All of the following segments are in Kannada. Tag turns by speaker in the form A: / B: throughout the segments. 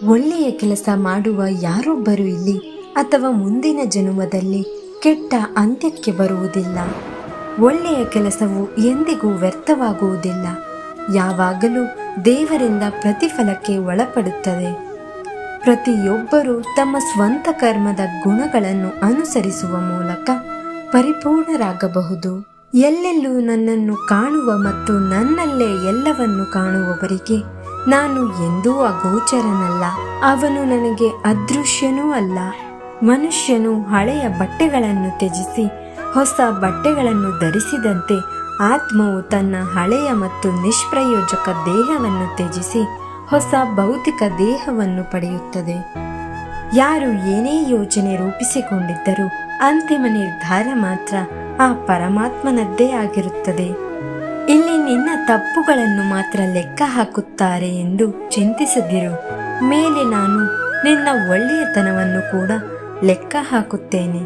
A: ಒಳ್ಳೆಯ ಕೆಲಸ ಮಾಡುವ ಯಾರೊಬ್ಬರು ಇಲ್ಲಿ ಅಥವಾ ಮುಂದಿನ ಜನ್ಮದಲ್ಲಿ ಕೆಟ್ಟ ಅಂತ್ಯಕ್ಕೆ ಬರುವುದಿಲ್ಲ ಒಳ್ಳೆಯ ಕೆಲಸವು ಎಂದಿಗೂ ವ್ಯರ್ಥವಾಗುವುದಿಲ್ಲ ಯಾವಾಗಲೂ ದೇವರಿಂದ ಪ್ರತಿಫಲಕ್ಕೆ ಒಳಪಡುತ್ತದೆ ಪ್ರತಿಯೊಬ್ಬರೂ ತಮ್ಮ ಸ್ವಂತ ಕರ್ಮದ ಗುಣಗಳನ್ನು ಅನುಸರಿಸುವ ಮೂಲಕ ಪರಿಪೂರ್ಣರಾಗಬಹುದು ಎಲ್ಲೆಲ್ಲೂ ನನ್ನನ್ನು ಕಾಣುವ ಮತ್ತು ನನ್ನಲ್ಲೇ ಎಲ್ಲವನ್ನು ಕಾಣುವವರಿಗೆ ನಾನು ಎಂದೂ ಅಗೋಚರನಲ್ಲ ಅವನು ನನಗೆ ಅದೃಶ್ಯನೂ ಅಲ್ಲ ಮನುಷ್ಯನು ಹಳೆಯ ಬಟ್ಟೆಗಳನ್ನು ತ್ಯಜಿಸಿ ಹೊಸ ಬಟ್ಟೆಗಳನ್ನು ಧರಿಸಿದಂತೆ ಆತ್ಮವು ತನ್ನ ಹಳೆಯ ಮತ್ತು ನಿಷ್ಪ್ರಯೋಜಕ ದೇಹವನ್ನು ತ್ಯಜಿಸಿ ಹೊಸ ಭೌತಿಕ ದೇಹವನ್ನು ಪಡೆಯುತ್ತದೆ ಯಾರು ಏನೇ ಯೋಜನೆ ರೂಪಿಸಿಕೊಂಡಿದ್ದರೂ ಅಂತಿಮ ನಿರ್ಧಾರ ಮಾತ್ರ ಆ ಪರಮಾತ್ಮನದ್ದೇ ಆಗಿರುತ್ತದೆ ಇಲ್ಲಿ ನಿನ್ನ ತಪ್ಪುಗಳನ್ನು ಮಾತ್ರ ಲೆಕ್ಕ ಹಾಕುತ್ತಾರೆ ಎಂದು ಚಿಂತಿಸದಿರು ಮೇಲೆ ನಾನು ನಿನ್ನ ಒಳ್ಳೆಯತನವನ್ನು ಕೂಡ ಲೆಕ್ಕ ಹಾಕುತ್ತೇನೆ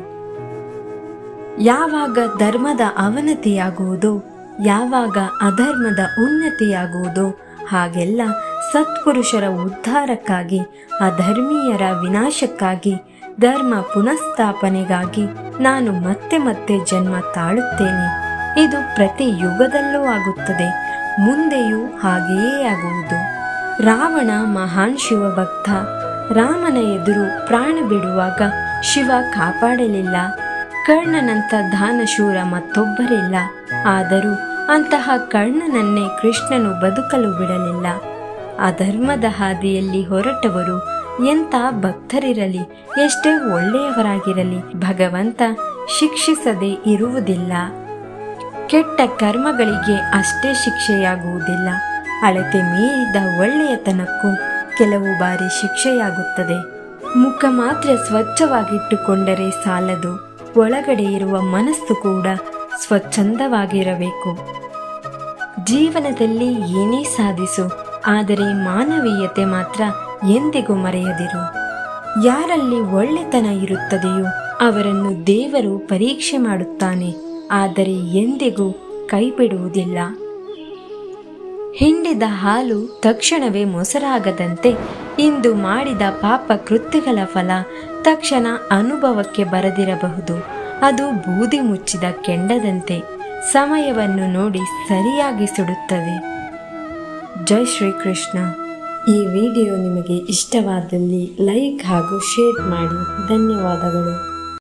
A: ಯಾವಾಗ ಧರ್ಮದ ಅವನತಿಯಾಗುವುದೋ ಯಾವಾಗ ಅಧರ್ಮದ ಉನ್ನತಿಯಾಗುವುದೋ ಹಾಗೆಲ್ಲ ಸತ್ಪುರುಷರ ಉದ್ಧಾರಕ್ಕಾಗಿ ಅಧರ್ಮೀಯರ ವಿನಾಶಕ್ಕಾಗಿ ಧರ್ಮ ಪುನಃಸ್ಥಾಪನೆಗಾಗಿ ನಾನು ಮತ್ತೆ ಮತ್ತೆ ಜನ್ಮ ತಾಳುತ್ತೇನೆ ಇದು ಪ್ರತಿ ಯುಗದಲ್ಲೂ ಆಗುತ್ತದೆ ಮುಂದೆಯೂ ಹಾಗೆಯೇ ಆಗುವುದು ರಾವಣ ಮಹಾನ್ ಶಿವಭಕ್ತ ರಾಮನ ಎದುರು ಪ್ರಾಣ ಬಿಡುವಾಗ ಶಿವ ಕಾಪಾಡಲಿಲ್ಲ ಕರ್ಣನಂತ ದಾನಶೂರ ಮತ್ತೊಬ್ಬರಿಲ್ಲ ಆದರೂ ಅಂತಹ ಕರ್ಣನನ್ನೇ ಕೃಷ್ಣನು ಬದುಕಲು ಬಿಡಲಿಲ್ಲ ಅಧರ್ಮದ ಹಾದಿಯಲ್ಲಿ ಹೊರಟವರು ಎಂಥ ಭಕ್ತರಿರಲಿ ಎಷ್ಟೇ ಒಳ್ಳೆಯವರಾಗಿರಲಿ ಭಗವಂತ ಶಿಕ್ಷಿಸದೆ ಇರುವುದಿಲ್ಲ ಕೆಟ್ಟ ಕರ್ಮಗಳಿಗೆ ಅಷ್ಟೇ ಶಿಕ್ಷೆಯಾಗುವುದಿಲ್ಲ ಅಳತೆ ಮೀರಿದ ಒಳ್ಳೆಯತನಕ್ಕೂ ಕೆಲವು ಬಾರಿ ಶಿಕ್ಷೆಯಾಗುತ್ತದೆ ಮುಖ ಮಾತ್ರ ಸ್ವಚ್ಛವಾಗಿಟ್ಟುಕೊಂಡರೆ ಸಾಲದು ಒಳಗಡೆ ಇರುವ ಮನಸ್ಸು ಕೂಡ ಸ್ವಚ್ಛಂದವಾಗಿರಬೇಕು ಜೀವನದಲ್ಲಿ ಏನೇ ಸಾಧಿಸು ಆದರೆ ಮಾನವೀಯತೆ ಮಾತ್ರ ಎಂದಿಗೂ ಮರೆಯದಿರು ಯಾರಲ್ಲಿ ಒಳ್ಳೆತನ ಇರುತ್ತದೆಯೋ ಅವರನ್ನು ದೇವರು ಪರೀಕ್ಷೆ ಮಾಡುತ್ತಾನೆ ಆದರೆ ಎಂದಿಗೂ ಕೈಬಿಡುವುದಿಲ್ಲ ಹಿಂಡಿದ ಹಾಲು ತಕ್ಷಣವೇ ಮೊಸರಾಗದಂತೆ ಇಂದು ಮಾಡಿದ ಪಾಪ ಕೃತ್ಯಗಳ ಫಲ ತಕ್ಷಣ ಅನುಭವಕ್ಕೆ ಬರದಿರಬಹುದು ಅದು ಬೂದಿ ಮುಚ್ಚಿದ ಕೆಂಡದಂತೆ ಸಮಯವನ್ನು ನೋಡಿ ಸರಿಯಾಗಿ ಸುಡುತ್ತದೆ ಜೈ ಶ್ರೀಕೃಷ್ಣ ಈ ವಿಡಿಯೋ ನಿಮಗೆ ಇಷ್ಟವಾದಲ್ಲಿ ಲೈಕ್ ಹಾಗೂ ಶೇರ್ ಮಾಡಿ ಧನ್ಯವಾದಗಳು